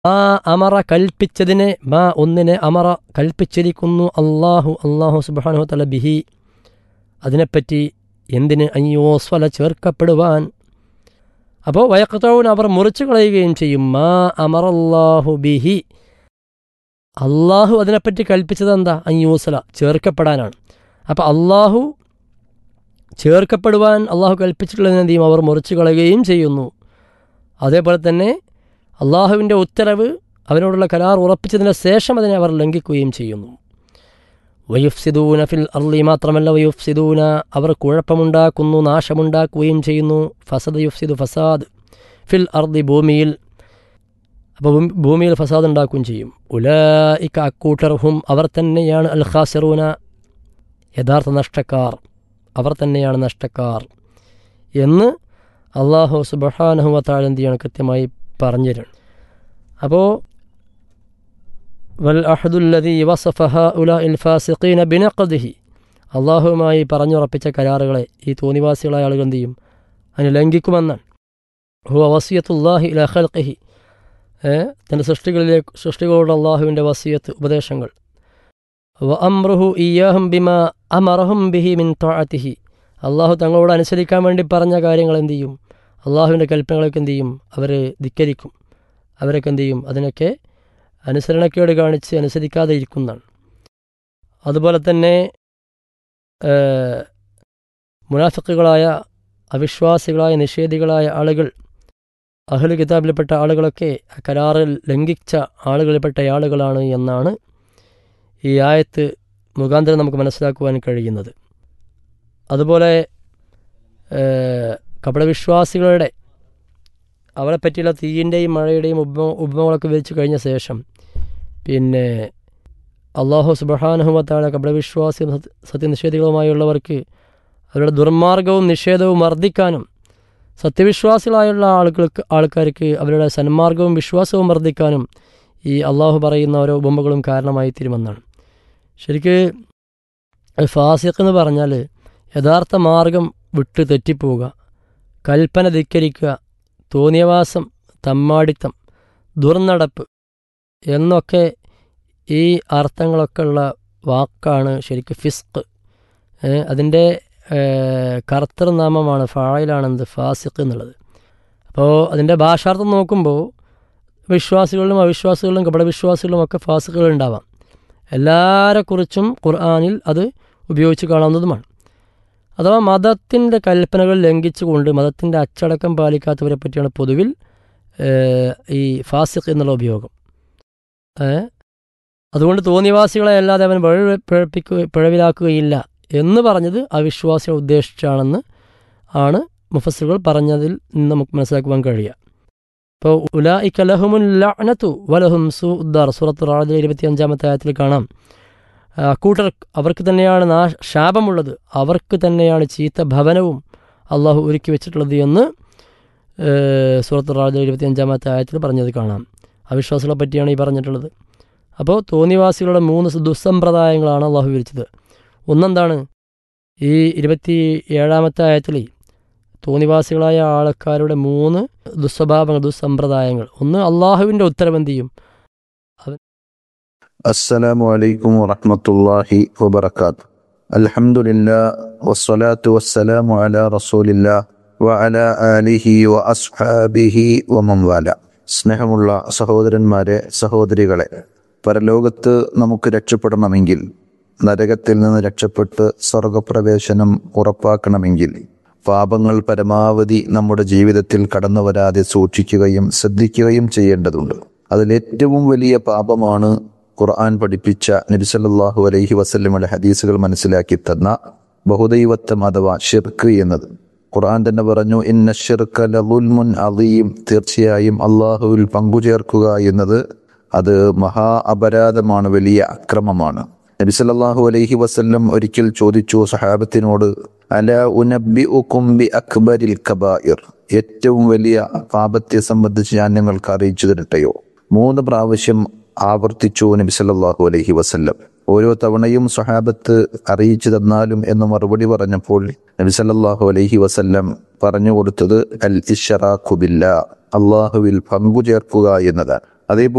ആ അമറ കൽപ്പിച്ചതിനെ മാ ഒന്നിനെ അമറ കൽപ്പിച്ചിരിക്കുന്നു അള്ളാഹു അള്ളാഹു സുബാനു തല ബിഹി അതിനെപ്പറ്റി എന്തിന് അയ്യോസ്വല ചേർക്കപ്പെടുവാൻ അപ്പോൾ വയക്കത്തവൻ അവർ മുറിച്ചു കളയുകയും ചെയ്യും മാ അമറല്ലാഹു ബിഹി അള്ളാഹു അതിനെപ്പറ്റി കൽപ്പിച്ചത് എന്താ അയ്യൂസല ചേർക്കപ്പെടാനാണ് അപ്പോൾ അള്ളാഹു ചേർക്കപ്പെടുവാൻ അള്ളാഹു കൽപ്പിച്ചിട്ടുള്ളതിനെ എന്ത് ചെയ്യും അവർ മുറിച്ചു കളയുകയും ചെയ്യുന്നു അതേപോലെ തന്നെ അള്ളാഹുവിൻ്റെ ഉത്തരവ് അവനോടുള്ള കരാർ ഉറപ്പിച്ചതിന് ശേഷം അതിനെ അവർ ലംഘിക്കുകയും ചെയ്യുന്നു വയുഫ്സിദൂന ഫിൽ അർലി മാത്രമല്ല വയുഫ്സിദൂന അവർ കുഴപ്പമുണ്ടാക്കുന്നു നാശമുണ്ടാക്കുകയും ചെയ്യുന്നു ഫസദ് യുഫ്സിദു ഫസാദ് ഫിൽ അർദി ഭൂമിയിൽ അപ്പോൾ ഭൂമിയിൽ ഫസാദ് ഉണ്ടാക്കുകയും ചെയ്യും ഉലായിക്ക അക്കൂട്ടർഹും അവർ തന്നെയാണ് അൽ ഖാസിറൂന യഥാർത്ഥ നഷ്ടക്കാർ അവർ തന്നെയാണ് നഷ്ടക്കാർ എന്ന് അള്ളാഹു സുബഹാനഹുവ താഴെന്തിയാണ് കൃത്യമായി പറഞ്ഞു തരണം അപ്പോൾ വൽ അഹദുല്ലതി വസഫഹ ഉല ഇൽ ഫാസിഖീന ബിനഖദിഹി അള്ളാഹുവുമായി പറഞ്ഞുറപ്പിച്ച കരാറുകളെ ഈ തോന്നിവാസികളായ ആളുകൾ എന്ത് ചെയ്യും അതിന് ലംഘിക്കുമെന്നാണ് ഹുവ വസിയത്തുല്ലാഹി ഇല ഖൽഖിഹി തൻ്റെ സൃഷ്ടികളിലേക്ക് സൃഷ്ടികളോട് അള്ളാഹുവിൻ്റെ വസിയത്ത് ഉപദേശങ്ങൾ വ അമ്രുഹു ഇയാഹും ബിമ അമറഹും ബിഹി മിൻ ത്വാഅത്തിഹി അള്ളാഹു തങ്ങളോട് അനുസരിക്കാൻ വേണ്ടി പറഞ്ഞ കാര്യങ്ങൾ എന്ത് ചെയ്യും അള്ളാഹുവിൻ്റെ കൽപ്പനകളൊക്കെ എന്ത് ചെയ്യും അവർ ധിക്കരിക്കും അവരൊക്കെ എന്ത് ചെയ്യും അതിനൊക്കെ അനുസരണക്കേട് കാണിച്ച് അനുസരിക്കാതെ ഇരിക്കുന്നതാണ് അതുപോലെ തന്നെ മുനാഫിക്കുകളായ അവിശ്വാസികളായ നിഷേധികളായ ആളുകൾ അഹ്ലു കിതാബിൽപ്പെട്ട ആളുകളൊക്കെ കരാറിൽ ലംഘിച്ച ആളുകളിൽപ്പെട്ട ആളുകളാണ് എന്നാണ് ഈ ആയത്ത് മുഖാന്തരം നമുക്ക് മനസ്സിലാക്കുവാൻ കഴിയുന്നത് അതുപോലെ കപടവിശ്വാസികളുടെ അവരെ പറ്റിയുള്ള തീയിൻ്റെയും മഴയുടെയും ഉപമ ഉപമകളൊക്കെ വിരിച്ചു കഴിഞ്ഞ ശേഷം പിന്നെ അള്ളാഹു സുബഹാനുഹമത്തായ കപടവിശ്വാസി സത്യനിഷേധികളുമായുള്ളവർക്ക് അവരുടെ ദുർമാർഗവും നിഷേധവും വർദ്ധിക്കാനും സത്യവിശ്വാസികളായുള്ള ആളുകൾക്ക് ആൾക്കാർക്ക് അവരുടെ സന്മാർഗവും വിശ്വാസവും വർദ്ധിക്കാനും ഈ അള്ളാഹു പറയുന്ന ഓരോ ഉപമകളും കാരണമായി തീരുമെന്നാണ് ശരിക്ക് ഫാസിഖ് എന്ന് പറഞ്ഞാൽ യഥാർത്ഥ മാർഗം വിട്ട് തെറ്റിപ്പോവുക കൽപ്പന ധിക്കരിക്കുക തോന്നിയവാസം തമ്മാടിത്തം ദുർനടപ്പ് എന്നൊക്കെ ഈ അർത്ഥങ്ങളൊക്കെ ഉള്ള വാക്കാണ് ശരിക്കും ഫിസ്ക് അതിൻ്റെ കർത്തൃനാമമാണ് ഫായിലാണെന്ത് ഫാസിഖ് എന്നുള്ളത് അപ്പോൾ അതിൻ്റെ ഭാഷാർത്ഥം നോക്കുമ്പോൾ വിശ്വാസികളിലും അവിശ്വാസികളിലും കപടവിശ്വാസികളിലും ഒക്കെ ഫാസിഖുകൾ ഉണ്ടാവാം എല്ലാവരെക്കുറിച്ചും ഖുർആാനിൽ അത് ഉപയോഗിച്ച് കാണാവുന്നതുമാണ് അഥവാ മതത്തിൻ്റെ കൽപ്പനകൾ ലംഘിച്ചുകൊണ്ട് മതത്തിൻ്റെ അച്ചടക്കം പാലിക്കാത്തവരെ പറ്റിയാണ് പൊതുവിൽ ഈ ഫാസിഖ് എന്നുള്ള ഉപയോഗം അതുകൊണ്ട് തോന്നിവാസികളെ അല്ലാതെ അവൻ പിഴ പിഴപ്പിക്കുക പിഴവിലാക്കുകയില്ല എന്ന് പറഞ്ഞത് അവിശ്വാസികളെ ഉദ്ദേശിച്ചാണെന്ന് ആണ് മുഫസ്സിറുകൾ പറഞ്ഞതിൽ നിന്ന് നമുക്ക് മനസ്സിലാക്കുവാൻ കഴിയുക ഇപ്പോൾ ഉലാ ഇക്കലഹുമുല്ലനത്തു വലഹും സു ഉദ്ദാർ സൂറത്ത് റാദിലെ ഇരുപത്തി അഞ്ചാമത്തെ ആയത്തിൽ കാണാം അക്കൂട്ടർ അവർക്ക് തന്നെയാണ് നാ ശാപമുള്ളത് അവർക്ക് തന്നെയാണ് ചീത്ത ഭവനവും അള്ളാഹു ഒരുക്കി വെച്ചിട്ടുള്ളത് എന്ന് സൂറത്ത് റാദിലെ ഇരുപത്തി അഞ്ചാമത്തെ ആയത്തിൽ പറഞ്ഞത് കാണാം അവിശ്വാസികളെ പറ്റിയാണ് ഈ പറഞ്ഞിട്ടുള്ളത് അപ്പോൾ തോന്നിവാസികളുടെ മൂന്ന് ദുസ്സമ്പ്രദായങ്ങളാണ് അള്ളാഹു വിരിച്ചത് ഒന്നെന്താണ് ഈ ഇരുപത്തി ഏഴാമത്തെ ആയത്തിൽ തോന്നിവാസികളായ ആൾക്കാരുടെ മൂന്ന് ദുസ്വഭാവങ്ങൾ ദുസ്സമ്പ്രദായങ്ങൾ ഒന്ന് അള്ളാഹുവിൻ്റെ ഉത്തരവെന്ത് ചെയ്യും السلام عليكم ورحمة الله وبركاته الحمد لله والصلاة والسلام على رسول الله وعلى آله وأصحابه ومن والاه സ്നേഹമുള്ള സഹോദരന്മാരെ സഹോദരികളെ പരലോകത്ത് നമുക്ക് രക്ഷപ്പെടണമെങ്കിൽ നരകത്തിൽ നിന്ന് രക്ഷപ്പെട്ട് സ്വർഗപ്രവേശനം ഉറപ്പാക്കണമെങ്കിൽ പാപങ്ങൾ പരമാവധി നമ്മുടെ ജീവിതത്തിൽ കടന്നു വരാതെ സൂക്ഷിക്കുകയും ശ്രദ്ധിക്കുകയും ചെയ്യേണ്ടതുണ്ട് അതിലേറ്റവും വലിയ പാപമാണ് ഖുർആൻ പഠിപ്പിച്ച നബിസല്ലാഹു അലൈഹി വസല്ലമയുടെ ഹദീസുകൾ മനസ്സിലാക്കി തന്ന ബഹുദൈവത്വം അഥവാ ഷിർക്ക് എന്നത് ഖുർആൻ തന്നെ പറഞ്ഞു ഇന്ന ഷിർക്ക് ലുൽമുൻ അലീം തീർച്ചയായും അള്ളാഹുവിൽ പങ്കുചേർക്കുക എന്നത് അത് മഹാ അപരാധമാണ് വലിയ അക്രമമാണ് നബി സല്ലല്ലാഹു അലൈഹി വസല്ലം ഒരിക്കൽ ചോദിച്ചു സഹാബത്തിനോട് അല ഉനബി ബി അക്ബരിൽ കബായിർ ഏറ്റവും വലിയ പാപത്തെ സംബന്ധിച്ച് ഞാൻ നിങ്ങൾക്ക് അറിയിച്ചു തരട്ടെയോ മൂന്ന് പ്രാവശ്യം ആവർത്തിച്ചു നബി സല്ലല്ലാഹു അലൈഹി വസല്ലം ഓരോ തവണയും സഹാബത്ത് അറിയിച്ചു തന്നാലും എന്ന് മറുപടി പറഞ്ഞപ്പോൾ നബി സല്ലല്ലാഹു അലൈഹി വസല്ലം പറഞ്ഞു കൊടുത്തത് അൽ ഇഷറാഖു ബില്ലാ അള്ളാഹുവിൽ പങ്കുചേർക്കുക എന്നതാണ് അതേപോലെ